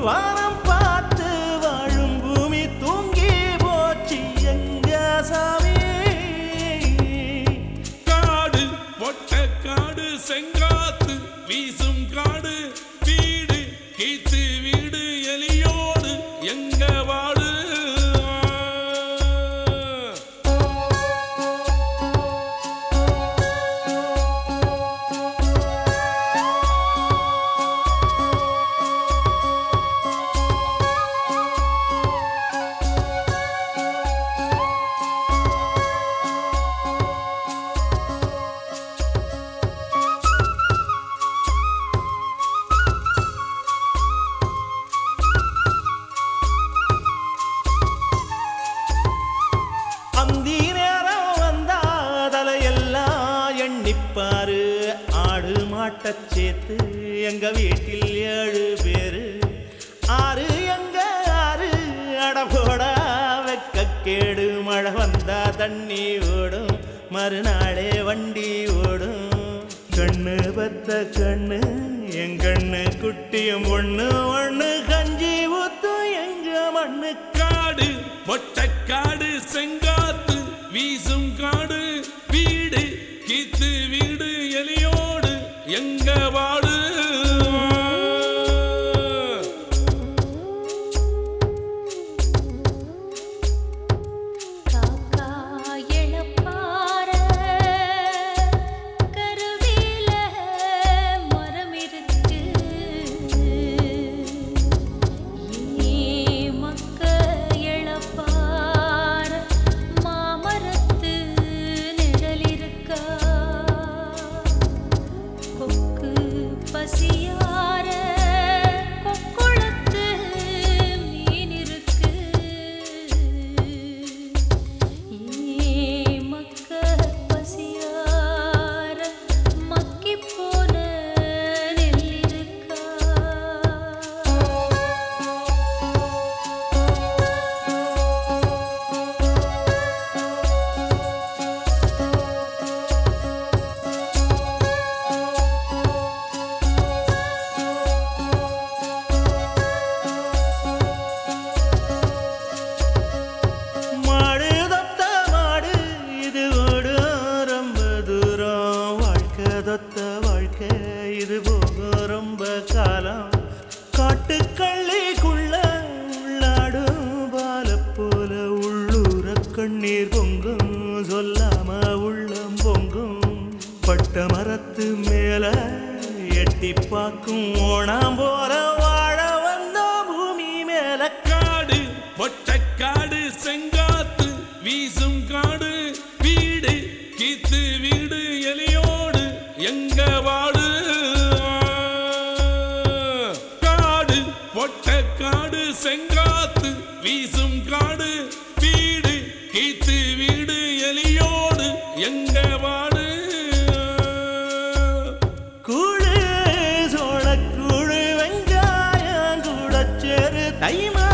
வானம் பார்த்து வாழும் பூமி தூங்கி போச்சு எங்க சாமி காடு பொட்ட காடு செங்காத்து வீசும் காடு வீடு கீத்து வீடு எலியோடு எங்க வாடு அந்தி நேரம் வந்தா தலையெல்லாம் எண்ணிப்பாரு ஆடு மாட்டச் சேர்த்து எங்க வீட்டில் ஏழு பேரு ஆறு எங்க ஆறு அடபோட வெக்க கேடு மழை வந்தா தண்ணி ஓடும் மறுநாளே வண்டி ஓடும் கண்ணு பத்த கண்ணு என் கண்ணு குட்டியும் ஒண்ணு ஒண்ணு கஞ்சி ஊத்தும் எங்க மண்ணு காடு பொட்ட காடு செங்காத்து வீசும் காடு வீடு கீத்து வீடு எலியோடு எங்க வாடு காக்கா எழப்பார கருவேல மரம் இருக்கு ஏ மக்க எழப்பார மாமரத்து நிழல் இருக்கா கொக்கு பசியார கொக்குளத்து மீன் இருக்கு ஏ மக்க பசியார மக்கி போன நெல் இருக்கா மாடு தொத்த மாடு இது ஓடும் ரொம்ப தூரம் வாழ்க்கை தொத்த வாழ்க்கை இது போகும் ரொம்ப காலம் காட்டுக்கள்ளிக்குள்ள உள்ளாடும் பால போல உள்ளூர கண்ணீர் பொங்கும் சொல்லாம உள்ளம் பொங்கும் பட்ட மரத்து மேல எட்டி பார்க்கும் ஓணாம் போல வாழ வந்த பூமி மேல காடு பொட்ட காடு செங்காத்து வீசும் காடு வீடு கீத்து வீடு எலியோடு எங்க வாடு காடு பொட்ட காடு செங்காத்து வீசும் காடு வீடு கீத்து வீடு எலியோடு எங்க வாடு கூழு சோளக்கூழு வெங்காயம் கூடச்சேரு தை